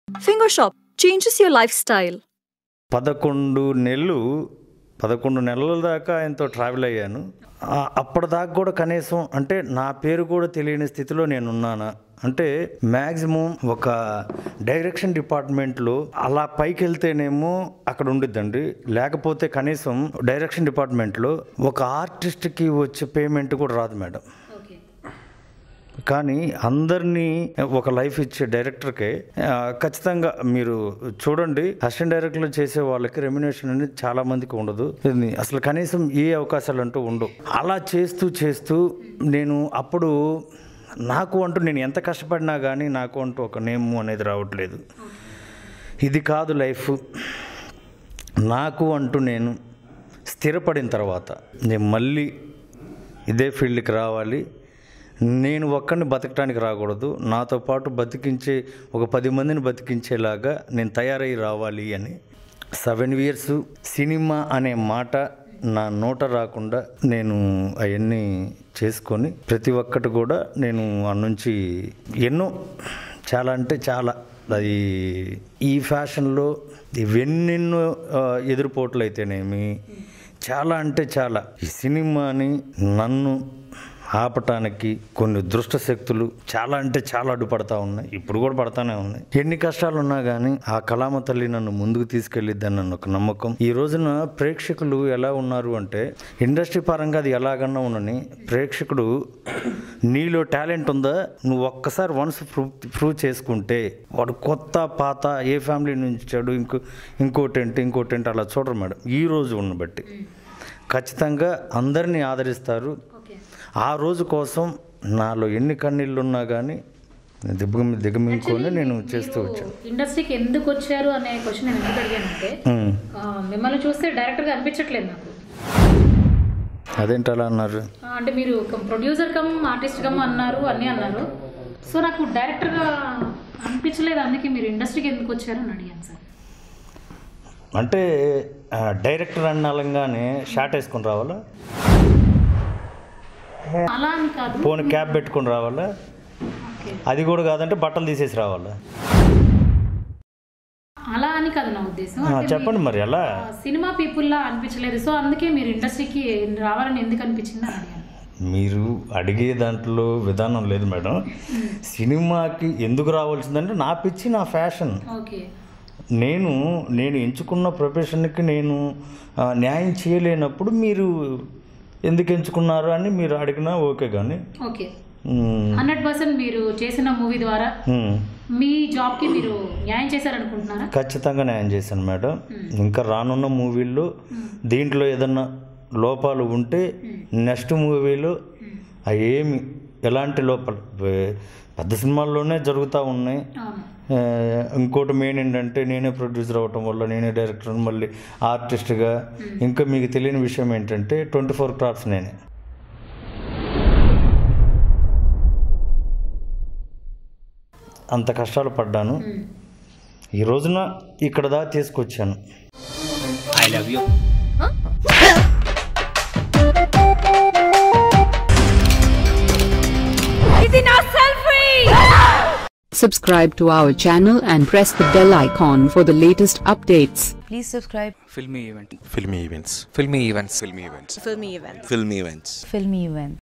Finger Shop changes your lifestyle. పదకొండు నెలలు పదకొండు నెలల దాకా ఆయనతో ట్రావెల్ అయ్యాను ఆ- అప్పటిదాకా కూడా కనీసం అంటే నా పేరు కూడా తెలియని స్థితిలో నేను ఉన్నానా అంటే మ్యాక్సిమం ఒక డైరెక్షన్ డిపార్ట్మెంట్లో అలా పైకి వెళ్తేనేమో అక్కడ ఉండిద్దండి లేకపోతే కనీసం డైరెక్షన్ డిపార్ట్మెంట్లో ఒక ఆర్టిస్ట్కి వచ్చే పేమెంట్ కూడా రాదు మేడం కానీ అందరినీ ఒక లైఫ్ ఇచ్చే డైరెక్టర్కే ఆ, ఖచ్చితంగా మీరు చూడండి అసిస్టెంట్ డైరెక్టర్లు చేసే వాళ్ళకి రెమ్యునేషన్ అనేది చాలా మందికి ఉండదు ఇది అసలు కనీసం ఏ అవకాశాలు అంటూ ఉండవు అలా చేస్తూ చేస్తూ నేను అప్పుడు నాకు అంటూ నేను ఎంత కష్టపడినా కానీ నాకు అంటూ ఒక నేమ్ అనేది రావట్లేదు ఇది కాదు లైఫ్ నాకు అంటూ నేను స్థిరపడిన తర్వాత నేను మళ్ళీ ఇదే ఫీల్డ్కి రావాలి నేను ఒక్కడిని బతకడానికి రాకూడదు నాతో పాటు బతికించే ఒక పది మందిని బతికించేలాగా నేను తయారై రావాలి అని సెవెన్ ఇయర్స్ సినిమా అనే మాట నా నోట రాకుండా నేను అవన్నీ చేసుకొని ప్రతి ఒక్కటి కూడా నేను ఆ నుంచి ఎన్నో చాలా అంటే చాలా అది ఈ ఫ్యాషన్లో ఇవెన్నెన్నో ఆ, ఎదురుపోట్లు అయితేనేమి చాలా అంటే చాలా ఈ సినిమాని నన్ను ఆపటానికి కొన్ని దుష్ట శక్తులు చాలా అంటే చాలా అడ్డుపడతా ఉన్నాయి ఇప్పుడు కూడా పడతానే ఉన్నాయి ఎన్ని కష్టాలు ఉన్నా కానీ ఆ కళామ తల్లి నన్ను ముందుకు తీసుకెళ్ళిద్దని నన్ను ఒక నమ్మకం ఈ రోజున ప్రేక్షకులు ఎలా ఉన్నారు అంటే ఇండస్ట్రీ పరంగా అది ఎలాగన్నా ఉండని ప్రేక్షకుడు నీలో టాలెంట్ ఉందా నువ్వు ఒక్కసారి వన్స్ ప్రూవ్ ప్రూవ్ చేసుకుంటే వాడు కొత్త పాత ఏ ఫ్యామిలీ నుంచి వచ్చాడు ఇంకో ఇంకోటేంటి ఇంకోటేంటి అలా చూడరు మేడం ఈ రోజు ఉన్న బట్టి ఖచ్చితంగా అందరినీ ఆదరిస్తారు ఆ రోజు కోసం నాలో ఎన్ని కన్నీళ్ళు ఉన్నా కానీ దిగ్గ దిగమింగుకొని నేను చేస్తూ వచ్చాను ఇండస్ట్రీకి ఎందుకు వచ్చారు అనే క్వశ్చన్ నేను ఎందుకు అడిగానంటే ఉమ్. ఆ, మిమ్మల్ని చూస్తే డైరెక్టర్గా అనిపించట్లేదు నాకు అదేంటి అలా అన్నారు ఆ, అంటే మీరు ప్రొడ్యూసర్ కమ్ ఆర్టిస్ట్ కమ్ అన్నారు అన్నీ అన్నారు సో నాకు డైరెక్టర్గా అనిపించలేదు అందుకే మీరు ఇండస్ట్రీకి ఎందుకు వచ్చారు అని అడిగాను సార్ అంటే ఆ, డైరెక్టర్ అన్నాలంగానే షార్ట్ వేసుకొని రావాలా అలా అని కాదు పోనీ క్యాప్ పెట్టుకొని రావాలా ఓకే అది కూడా కాదంటే బట్టలు తీసేసి రావాలా అలా అని కాదు నా ఉద్దేశం ఆ, అంటే చెప్పండి మరి ఎలా ఆ, సినిమా పీపుల్లా అనిపించలేదు సో అందుకే మీరు ఇండస్ట్రీకి రావాలని ఎందుకు అనిపించింది అని అడిగాను మీరు అడిగే దాంట్లో విధానం లేదు మేడం సినిమాకి ఎందుకు రావాల్సిందంటే నా పిచ్చి నా ఫ్యాషన్ ఓకే నేను నేను ఎంచుకున్న ప్రొఫెషన్కి నేను ఆ, న్యాయం చేయలేనప్పుడు మీరు ఎందుకు ఎంచుకున్నారు అని మీరు అడిగినా ఓకే కానీ ఓకే మ్, హండ్రెడ్ పర్సెంట్ మీరు చేసిన మూవీ ద్వారా మ్, మీ జాబ్కి మీరు న్యాయం చేశారనుకుంటున్నారా ఖచ్చితంగా న్యాయం చేశాను మేడం ఇంకా రానున్న మూవీల్లో దీంట్లో ఏదన్నా లోపాలు ఉంటే నెక్స్ట్ మూవీలో అవి ఏమి ఎలాంటి లోపాలు వే- పెద్ద సినిమాల్లోనే జరుగుతూ ఉన్నాయి అవును ఆ, ఇంకోటి మెయిన్ ఏంటంటే నేనే ప్రొడ్యూసర్ అవ్వటం వల్ల నేనే డైరెక్టర్ మళ్ళీ ఆర్టిస్ట్గా ఇంకా మీకు తెలియని విషయం ఏంటంటే ట్వంటీ ఫోర్ క్రాఫ్ట్స్ నేనే అంత కష్టాలు పడ్డాను ఈ రోజున ఇక్కడ దాకా తీసుకొచ్చాను I love you Subscribe to our channel and press the bell icon for the latest updates. Please subscribe filmy event filmy events filmy events filmy events Filmy Events. filmy events Filmy Events.